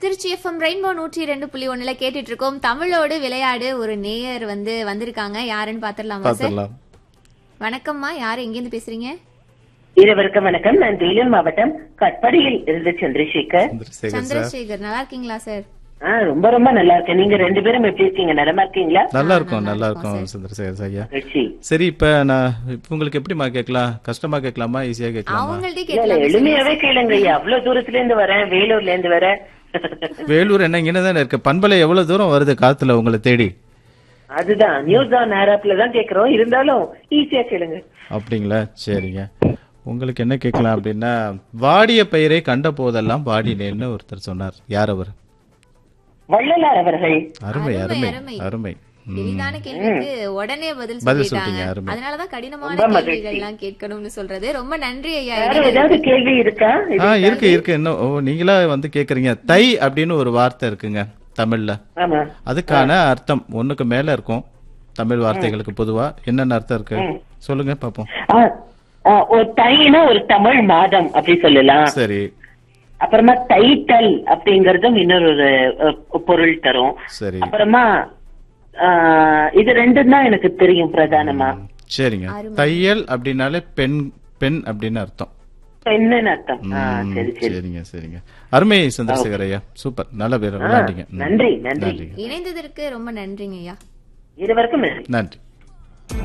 Trichy FM rainbow நூற்றி ரெண்டு புள்ளி ஒண்ணுல கேட்டுட்டு இருக்கோம் தமிழோடு விளையாடு ஒரு நேயர் வந்து வந்திருக்காங்க யாருன்னு பாத்துடலாமா சார் பாத்துடலாம் வணக்கம்மா யாரு எங்கேருந்து பேசுறீங்க இருவருக்கும் வணக்கம் நான் வேலூர் மாவட்டம் கட்படியில் இருந்து சந்திரசேகர் சந்திரசேகர் சார் சந்திரசேகர் நல்லா இருக்கீங்களா சார் ஆ, ரொம்ப ரொம்ப நல்லா இருக்கேன் நீங்க ரெண்டு பேரும் எப்படி இருக்கீங்க நலமா இருக்கீங்களா நல்லா இருக்கும் நல்லா இருக்கும் சந்திரசேகர் ஐயா மகிழ்ச்சி சரி இப்ப நான் இப்ப உங்களுக்கு எப்படிமா கேட்கலாம் கஷ்டமா கேட்கலாமா ஈஸியா கேட்கலாமா அவங்கள்ட்ட இல்ல, இல்ல, கேட்கலாம் எளிமையாவே கேளுங்க ஐயா அவ்வளவு தூரத்துல இருந்து வரேன் வேலூர்ல இருந்து வரேன் வேலூர் என்ன இங்கே தானே இருக்கு பண்பலை எவ்வளவு தூரம் வருது காத்துல உங்களை தேடி அதுதான் நியூஸ் ஆன் ஆப்ல தான் கேக்குறோம் இருந்தாலும் ஈஸியா கேளுங்க அப்படிங்களா சரிங்க உங்களுக்கு என்ன கேட்கலாம் அப்படின்னா வாடிய பயிரை கண்ட போதெல்லாம் வாடினேன்னு ஒருத்தர் சொன்னார் யார் அவர் வள்ளலார் அவர்கள் அருமை அருமை, அருமை அருமை. அருமை ம். எளிதான கேள்விக்கு உடனே பதில் பதில் சொல்லிட்டாங்க சொல்லிட்டீங்க, அருமை. அதனாலதான் கடினமான ரொம்ப மகிழ்ச்சி. கேள்விகள் எல்லாம் கேட்கணும்னு சொல்றது ரொம்ப நன்றி ஐயா வேற ஏதாவது கேள்வி இருக்கா ஆ இருக்கு இருக்கு இன்னும் ஓ நீங்களா வந்து கேக்குறீங்க தை அப்படின்னு ஒரு வார்த்தை இருக்குங்க தமிழ்ல ஆமா அதுக்கான அர்த்தம் ஒண்ணுக்கு மேல இருக்கும் தமிழ் வார்த்தைகளுக்கு பொதுவா என்னென்ன அர்த்தம் இருக்கு சொல்லுங்க பாப்போம் ஆ, ஆ, ஒரு தைனா ஒரு தமிழ் மாதம் அப்படி சொல்லலாம் சரி அப்புறமா தைத்தல் அப்படிங்கறதும் இன்னொரு ஒரு, அஹ், பொருள் தரும் சரி அப்புறமா ஆ, இது ரெண்டும் தான் எனக்கு தெரியும் பிரதானமா சரிங்க தையல் அப்படின்னாலே பெண் பெண் அப்படின்னு அர்த்தம் என்னன்னு அர்த்தம் ஆ, ம், சரி சரி சரிங்க சரிங்க அருமை சந்திரசேகர் ஐயா சூப்பர் நல்ல பேர் விளையாண்டீங்க ம். நன்றி நன்றி நன்றிங்க இணைந்ததற்கு ரொம்ப நன்றிங்க ஐயா இருவருக்கும் நன்றி நன்றி